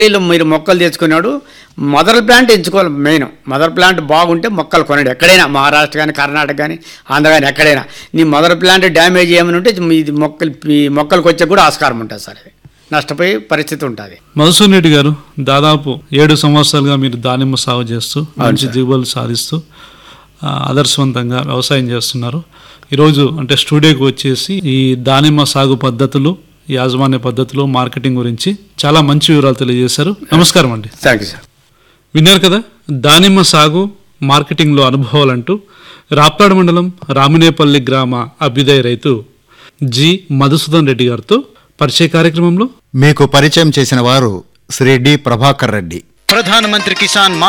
వీళ్ళు మీరు మొక్కలు తెచ్చుకున్నాడు మదర్ ప్లాంట్ ఎంచుకోవాలి మెయిన్ మదర్ ప్లాంట్ బాగుంటే మొక్కలు కొనండి ఎక్కడైనా మహారాష్ట్ర కానీ కర్ణాటక కానీ ఆంధ్ర కానీ ఎక్కడైనా నీ మదర్ ప్లాంట్ డ్యామేజ్ ఏమైనా ఉంటే ఇది మొక్కలు ఈ మొక్కలకు వచ్చే కూడా ఆస్కారం ఉంటుంది సార్ అది నష్టపోయే పరిస్థితి ఉంటుంది మధుసూన్ రెడ్డి గారు దాదాపు ఏడు సంవత్సరాలుగా మీరు దానిమ్మ సాగు చేస్తూ మంచి సార్. దిగుబడులు సాధిస్తూ ఆ, ఆదర్శవంతంగా వ్యవసాయం చేస్తున్నారు ఈరోజు అంటే స్టూడియోకి వచ్చేసి ఈ దానిమ్మ సాగు పద్ధతులు యాజమాన్య పద్ధతులు మార్కెటింగ్ గురించి చాలా మంచి వివరాలు తెలియజేశారు నమస్కారం అండి థ్యాంక్ యూ సార్ విన్నారు కదా దానిమ్మ సాగు మార్కెటింగ్లో అనుభవాలంటూ రాప్తాడు మండలం రామినేపల్లి గ్రామ అభ్యుదయ రైతు జి మధుసూదన్ రెడ్డి గారితో పరిచయ కార్యక్రమంలో మీకు పరిచయం చేసిన వారు శ్రీ డి ప్రభాకర్ రెడ్డి ప్రధానమంత్రి కిసాన్